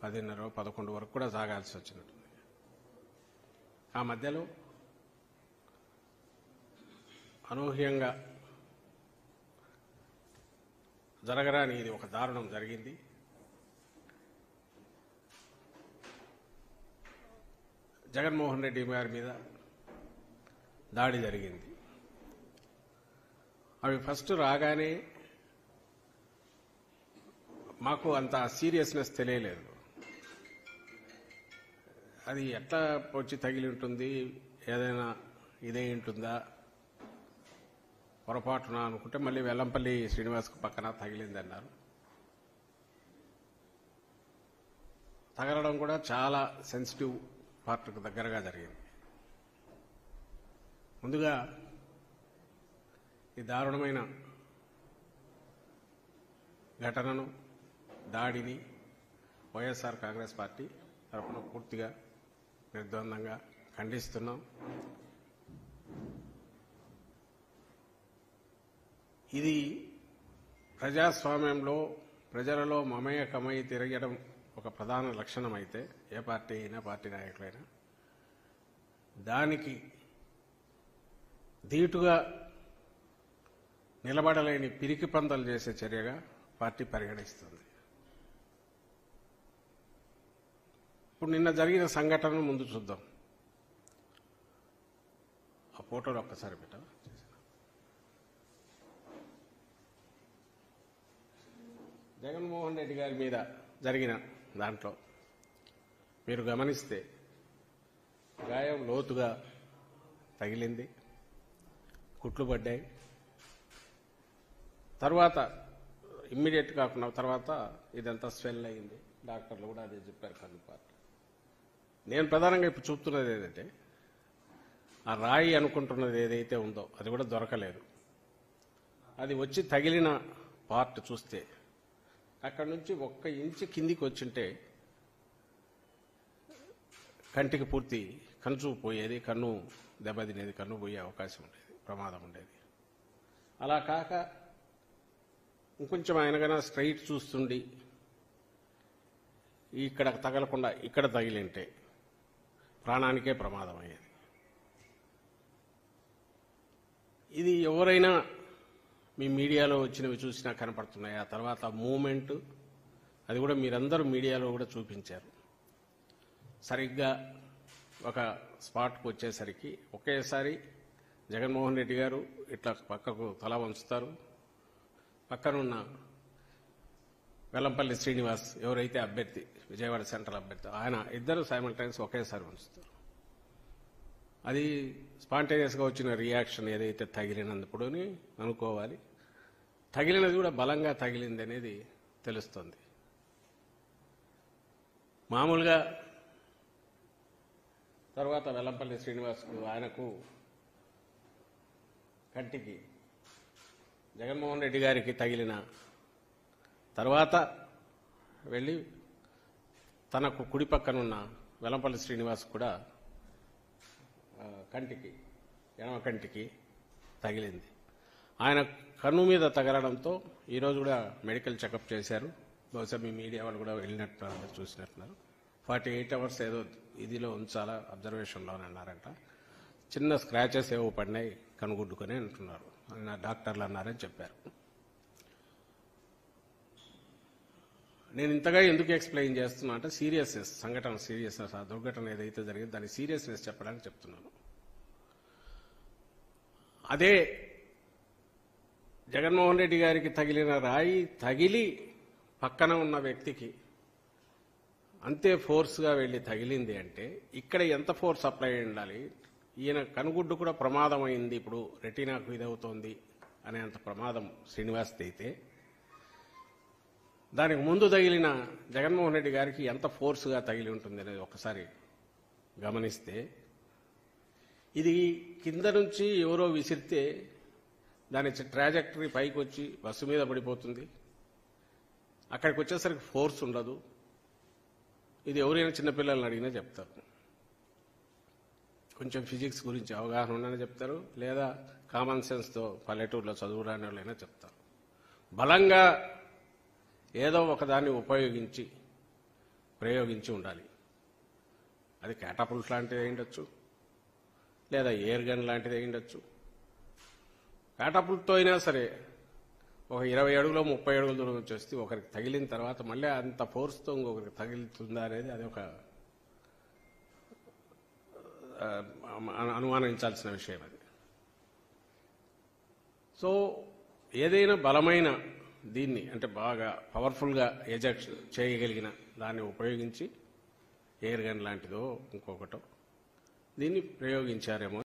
పదిన్నర పదకొండు వరకు కూడా సాగాల్సి వచ్చినట్టుంది ఆ మధ్యలో అనూహ్యంగా జరగరాని ఇది ఒక దారుణం జరిగింది జగన్మోహన్ రెడ్డి గారి మీద దాడి జరిగింది అవి ఫస్ట్ రాగానే మాకు అంత సీరియస్నెస్ తెలియలేదు అది ఎట్లా వచ్చి తగిలి ఉంటుంది ఏదైనా ఇదే ఉంటుందా పొరపాటున అనుకుంటే మళ్ళీ వెల్లంపల్లి శ్రీనివాస్కు పక్కన తగిలింది అన్నారు తగలడం కూడా చాలా సెన్సిటివ్ పార్ట్కు దగ్గరగా జరిగింది ముందుగా ఈ దారుణమైన ఘటనను దాడిని వైఎస్ఆర్ కాంగ్రెస్ పార్టీ తరఫున పూర్తిగా నిర్ద్వందంగా ఖండిస్తున్నాం ఇది ప్రజాస్వామ్యంలో ప్రజలలో మమేకమై తిరగడం ఒక ప్రధాన లక్షణం అయితే ఏ పార్టీ అయినా పార్టీ నాయకులైనా దానికి ధీటుగా నిలబడలేని పిరికి పందలు చేసే చర్యగా పార్టీ పరిగణిస్తుంది ఇప్పుడు నిన్న జరిగిన సంఘటనను ముందు చూద్దాం ఆ ఫోటోలు ఒక్కసారి పెట్ట జగన్మోహన్ రెడ్డి గారి మీద జరిగిన దాంట్లో మీరు గమనిస్తే గాయం లోతుగా తగిలింది కుట్లు పడ్డాయి తర్వాత ఇమ్మీడియట్ కాకుండా తర్వాత ఇదంతా స్వెల్ అయింది డాక్టర్లు కూడా అదే చెప్పారు కన్ను పార్ట్ నేను ప్రధానంగా ఇప్పుడు చూపుతున్నది ఏదంటే ఆ రాయి అనుకుంటున్నది ఏదైతే ఉందో అది కూడా దొరకలేదు అది వచ్చి తగిలిన పార్ట్ చూస్తే అక్కడ నుంచి ఒక్క ఇంచు కిందికి వచ్చింటే కంటికి పూర్తి కనుచూ పోయేది కన్ను దెబ్బతినేది కన్ను పోయే అవకాశం ఉండేది ప్రమాదం ఉండేది అలా కాక ఇంకొంచెం ఆయనకన్నా స్ట్రైట్ చూస్తుండి ఇక్కడ తగలకుండా ఇక్కడ తగిలింటే ప్రాణానికే ప్రమాదం అయ్యేది ఇది ఎవరైనా మీ మీడియాలో వచ్చినవి చూసినా కనపడుతున్నాయి ఆ తర్వాత మూమెంట్ అది కూడా మీరందరూ మీడియాలో కూడా చూపించారు సరిగ్గా ఒక స్పాట్కి వచ్చేసరికి ఒకేసారి జగన్మోహన్ రెడ్డి గారు ఇట్లా పక్కకు తల వంచుతారు పక్కనున్న వెల్లంపల్లి శ్రీనివాస్ ఎవరైతే అభ్యర్థి విజయవాడ సెంట్రల్ అభ్యర్థి ఆయన ఇద్దరు సైమల్టైన్స్ ఒకేసారి ఉంచుతారు అది స్పాంటేనియస్గా వచ్చిన రియాక్షన్ ఏదైతే తగిలినందుప్పుడు అనుకోవాలి తగిలినది కూడా బలంగా తగిలింది అనేది తెలుస్తుంది మామూలుగా తర్వాత వెల్లంపల్లి శ్రీనివాస్కు ఆయనకు కంటికి జగన్మోహన్ రెడ్డి గారికి తగిలిన తర్వాత వెళ్ళి తనకు కుడి పక్కనున్న వెల్లంపల్లి శ్రీనివాస్ కూడా ఆ, కంటికి ఎడమ కంటికి తగిలింది ఆయన కన్ను మీద తగలడంతో ఈరోజు కూడా మెడికల్ చెకప్ చేశారు బహుశా మీ మీడియా వాళ్ళు కూడా వెళ్ళినట్టు చూసినట్టున్నారు ఫార్టీ ఎయిట్ అవర్స్ ఏదో ఇదిలో ఉంచాలా అబ్జర్వేషన్లో అన్నారంట చిన్న స్క్రాచెస్ ఏవో పడినాయి కనుగుడ్డుకొని అంటున్నారు అని నా డాక్టర్లు అన్నారని చెప్పారు నేను ఇంతగా ఎందుకు ఎక్స్ప్లెయిన్ చేస్తున్నా అంటే సీరియస్నెస్ సంఘటన సీరియస్నెస్ ఆ దుర్ఘటన ఏదైతే జరిగిందో దాని సీరియస్నెస్ చెప్పడానికి చెప్తున్నాను అదే జగన్మోహన్ రెడ్డి గారికి తగిలిన రాయి తగిలి పక్కన ఉన్న వ్యక్తికి అంతే ఫోర్స్గా వెళ్ళి తగిలింది అంటే ఇక్కడ ఎంత ఫోర్స్ అప్లై అయి ఉండాలి ఈయన కనుగుడ్డు కూడా ప్రమాదం అయింది ఇప్పుడు రెటీనాకు ఇదవుతోంది అనేంత ప్రమాదం శ్రీనివాస్ అయితే దానికి ముందు తగిలిన జగన్మోహన్ రెడ్డి గారికి ఎంత ఫోర్స్గా తగిలి ఉంటుంది అనేది ఒకసారి గమనిస్తే ఇది కింద నుంచి ఎవరో విసిరితే దాని ట్రాజెక్టరీ పైకి వచ్చి బస్సు మీద పడిపోతుంది అక్కడికి వచ్చేసరికి ఫోర్స్ ఉండదు ఇది ఎవరైనా చిన్నపిల్లల్ని అడిగినా చెప్తారు కొంచెం ఫిజిక్స్ గురించి అవగాహన ఉండని చెప్తారు లేదా కామన్ సెన్స్తో పల్లెటూరులో చదువురాని వాళ్ళైనా చెప్తారు బలంగా ఏదో ఒకదాన్ని ఉపయోగించి ప్రయోగించి ఉండాలి అది క్యాటాపుల్ట్ లాంటిది అయి ఉండొచ్చు లేదా ఎయిర్ గన్ లాంటిది అయి ఉండొచ్చు క్యాటాపుల్ట్తో అయినా సరే ఒక ఇరవై అడుగులో ముప్పై అడుగుల దూరం వచ్చేస్తే ఒకరికి తగిలిన తర్వాత మళ్ళీ అంత ఫోర్స్తో ఇంకొకరికి తగిలుతుందా అనేది అది ఒక ఆ, అను- అనుమానించాల్సిన విషయం అది సో ఏదైనా బలమైన దీన్ని అంటే బాగా పవర్ఫుల్గా ఎజెక్ట్ చేయగలిగిన దాన్ని ఉపయోగించి ఎయిర్ గన్ లాంటిదో ఇంకొకటో దీన్ని ప్రయోగించారేమో